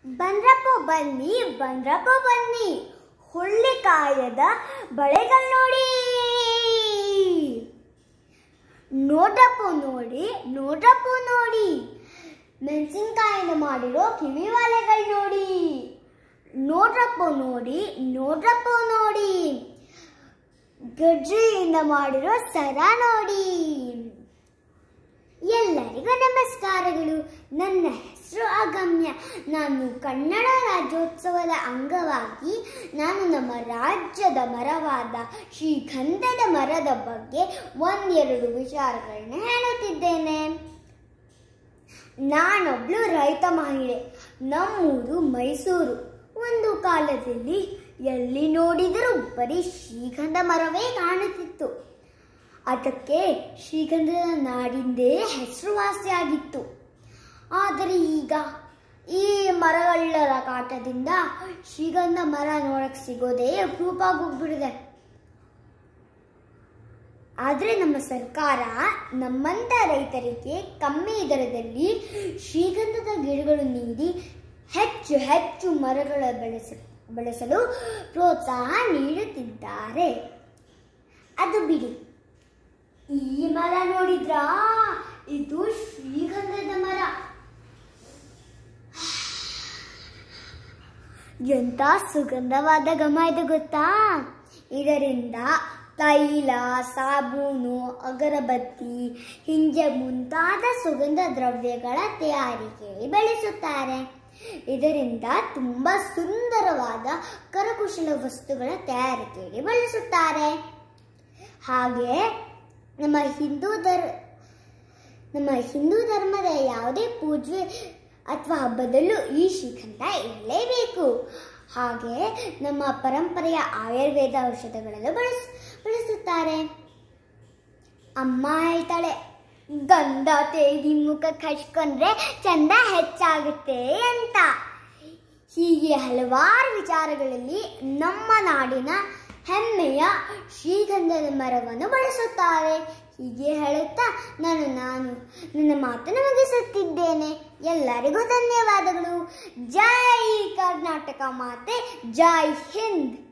ಬಂದ್ರಪ್ಪ ಬನ್ನಿ ಬಂದ್ರಪ್ಪ ಬನ್ನಿ ಹುಳ್ಳಿಕಾಯದ ಬಳೆಗಳು ನೋಡಿ ನೋಡ್ರಪ್ಪ ನೋಡಿ ನೋಡ್ರಪ್ಪ ನೋಡಿ ಮೆಣಸಿನ್ಕಾಯಿಂದ ಮಾಡಿರೋ ಕಿವಿ ವಾಲೆಗಳು ನೋಡಿ ನೋಡ್ರಪ್ಪ ನೋಡಿ ನೋಡ್ರಪ್ಪ ನೋಡಿ ಗಜ್ರಿಯಿಂದ ಮಾಡಿರೋ ಸರ ನೋಡಿ ಎಲ್ಲರಿಗೂ ನಮಸ್ಕಾರಗಳು ನನ್ನ ಹೆಸರು ಅಗಮ್ಯ ನಾನು ಕನ್ನಡ ರಾಜ್ಯೋತ್ಸವದ ಅಂಗವಾಗಿ ನಾನು ನಮ್ಮ ರಾಜ್ಯದ ಮರವಾದ ಶ್ರೀಗಂಧದ ಮರದ ಬಗ್ಗೆ ಒಂದೆರಡು ವಿಚಾರಗಳನ್ನ ಹೇಳುತ್ತಿದ್ದೇನೆ ನಾನೊಬ್ಳು ರೈತ ಮಹಿಳೆ ನಮ್ಮೂರು ಮೈಸೂರು ಒಂದು ಕಾಲದಲ್ಲಿ ಎಲ್ಲಿ ನೋಡಿದರೂ ಬರೀ ಶ್ರೀಗಂಧ ಮರವೇ ಕಾಣುತ್ತಿತ್ತು ಅದಕ್ಕೆ ಶ್ರೀಗಂಧದ ನಾಡಿಂದೇ ಹೆಸರುವಾಸಿಯಾಗಿತ್ತು ಆದರೆ ಈಗ ಈ ಮರಗಳ ಕಾಟದಿಂದ ಶ್ರೀಗಂಧ ಮರ ನೋಡಕ್ ಸಿಗೋದೇ ಅಪರೂಪ ಆಗೋಗ್ಬಿಡಿದೆ ಆದರೆ ನಮ್ಮ ಸರ್ಕಾರ ನಮ್ಮಂಥ ರೈತರಿಗೆ ಕಮ್ಮಿ ದರದಲ್ಲಿ ಶ್ರೀಗಂಧದ ಗಿಡಗಳು ನೀಡಿ ಹೆಚ್ಚು ಹೆಚ್ಚು ಮರಗಳ ಬೆಳೆಸ ಬೆಳೆಸಲು ಪ್ರೋತ್ಸಾಹ ನೀಡುತ್ತಿದ್ದಾರೆ ಅದು ಬಿಡಿ ಈ ಮರ ನೋಡಿದ್ರಾ ಇದು ಶ್ರೀಗಂಧದ ಮರ ಎಂತ ಸುಗಂಧವಾದ ಘಮ ಇದು ಗೊತ್ತಾ ಇದರಿಂದ ತೈಲ ಸಾಬೂನು ಅಗರಬತ್ತಿ ಹಿಂಗೆ ಮುಂತಾದ ಸುಗಂಧ ದ್ರವ್ಯಗಳ ತಯಾರಿಕೆ ಬೆಳೆಸುತ್ತಾರೆ ಇದರಿಂದ ತುಂಬಾ ಸುಂದರವಾದ ಕರಕುಶಲ ವಸ್ತುಗಳ ತಯಾರಿಕೆಗೆ ಬಳಸುತ್ತಾರೆ ಹಾಗೆ ನಮ್ಮ ಹಿಂದೂ ಧರ್ ನಮ್ಮ ಹಿಂದೂ ಧರ್ಮದ ಯಾವುದೇ ಪೂಜೆ ಅಥವಾ ಹಬ್ಬದಲ್ಲೂ ಈ ಶ್ರೀಗಂಧ ಇರಲೇಬೇಕು ಹಾಗೆ ನಮ್ಮ ಪರಂಪರೆಯ ಆಯುರ್ವೇದ ಔಷಧಗಳಲ್ಲೂ ಬಳಸ್ ಬಳಸುತ್ತಾರೆ ಅಮ್ಮ ಹೇಳ್ತಾಳೆ ಗಂಧ ತೇಗಿ ಮುಖಕ್ಕೆ ಹಚ್ಕೊಂಡ್ರೆ ಚಂದ ಹೆಚ್ಚಾಗುತ್ತೆ ಅಂತ ಹೀಗೆ ಹಲವಾರು ವಿಚಾರಗಳಲ್ಲಿ ನಮ್ಮ ನಾಡಿನ ಹೆಮ್ಮೆಯ ಶ್ರೀಗಂಧದ ಮರವನ್ನು ಬಳಸುತ್ತಾರೆ ಹೀಗೆ ಹೇಳುತ್ತಾ ನಾನು ನಾನು ನನ್ನ ಮಾತನ್ನು ಮುಗಿಸುತ್ತಿದ್ದೇನೆ ಎಲ್ಲರಿಗೂ ಧನ್ಯವಾದಗಳು ಜೈ ಕರ್ನಾಟಕ ಮಾತೆ ಜೈ ಹಿಂದ್